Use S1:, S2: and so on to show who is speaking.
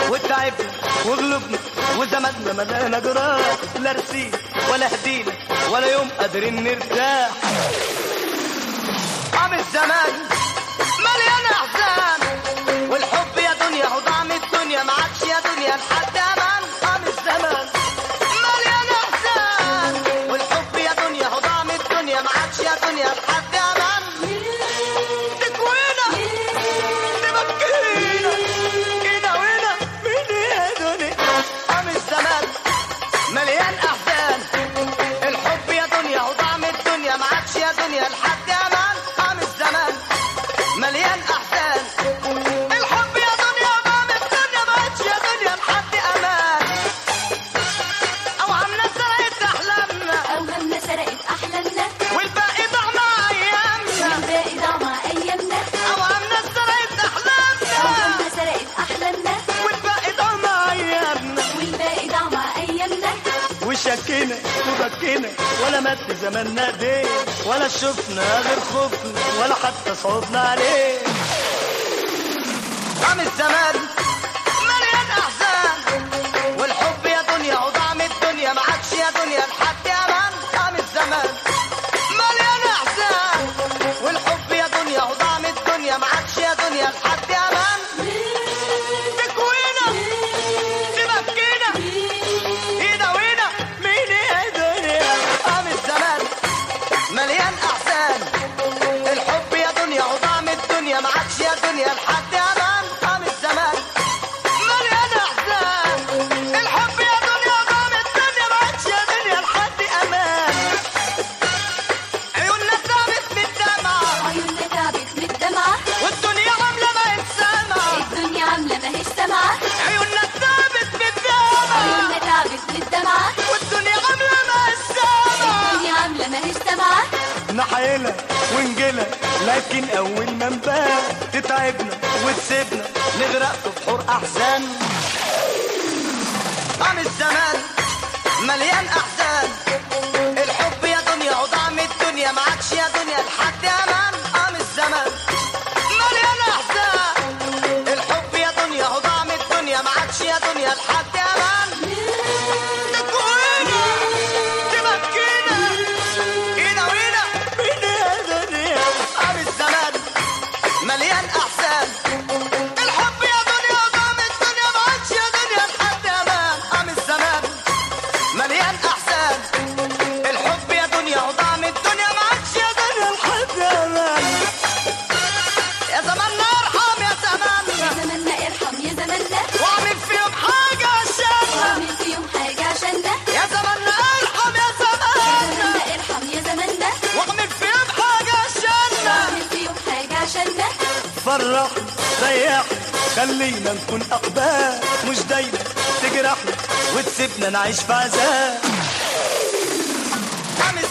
S1: وتعبنا وغلبنا وزمدنا ملانا جراح لا رسيل ولا هدينا ولا يوم قادرين نرتاح قام الزمان مليان احزان والحب يا دنيا هو طعم الدنيا ما عادش يا دنيا لحد امان قام الزمان مليان احزان والحب يا دنيا هو طعم الدنيا ما عادش يا دنيا لحد امان تكوينا تبكينا كده وهنا مين يا دنيا قام الزمان مليان احزان الحب يا دنيا هو طعم الدنيا ما عادش يا دنيا لحد امان قام الزمان مليان احزان الحب يا دنيا طعم الدنيا ما عادش يا دنيا لحد امان اوهامنا سرقت احلامنا
S2: أوهامنا سرقت أحلامنا
S1: والباقي ضاع مع ايامنا
S2: والباقي ضاع مع أيامنا
S1: اوهامنا سرقت احلامنا
S2: أوهامنا سرقت أحلامنا
S1: والباقي ضاع مع ايامنا
S2: والباقي ضاع مع أيامنا
S1: وشكينا وبكينا ولا مات زماننا دين ولا شفنا غير خوفنا ولا حتى صوتنا عليه قام الزمان مليان احزان والحب يا دنيا وطعم الدنيا ما عادش يا دنيا لحد امان قام الزمان مليان احزان والحب يا دنيا وطعم الدنيا ما عادش يا دنيا لحد امان تكوينا تبكينا ايدا وينا مين يا دنيا قام الزمان مليان احزان الحب يا دنيا وطعم الدنيا ما عادش يا دنيا لحد امان قام الزمان مليان احزان الحب يا دنيا وطعم الدنيا ما عادش يا دنيا لحد امان عيوننا تعبت من الدمعة
S2: عيوننا تعبت من الدمعة
S1: والدنيا عاملة ما يتسمع
S2: الدنيا عاملة ماهيش سامعة
S1: عيوننا تعبت من الدمعة
S2: عيوننا تعبت من الدمعة
S1: والدنيا عاملة ما يتسمع
S2: الدنيا عاملة ماهيش سامعة
S1: نحيلها ونجيلها لكن اول ما نبان تتعبنا وتسيبنا نغرق في بحور احزان قام الزمان مليان احزان الحب يا دنيا وطعم الدنيا ما عادش يا دنيا لحد امان قام الزمان مليان احزان الحب يا دنيا وطعم الدنيا ما عادش يا دنيا لحد امان تكوينا تبكينا اينا وينا مين يا دنيا قام الزمان مليان احزان الحب يا دنيا وطعم الدنيا ما عادش يا دنيا لحد امان قام الزمان مليان احزان الحب يا دنيا وطعم الدنيا ما عادش يا دنيا لحد امان يا زماننا ارحم يا
S2: يا
S1: زماننا
S2: زماننا ارحم يا زماننا
S1: واعمل فيهم حاجه عشاننا
S2: واعمل فيهم حاجة عشاننا
S1: يا زماننا ارحم يا زماننا
S2: زماننا ارحم يا زماننا
S1: واعمل فيهم حاجه عشاننا
S2: واعمل فيهم حاجة عشاننا
S1: فرحنا ريحنا خلينا نكون أقبال مش دايما تجرحنا وتسيبنا نعيش في عذاب قام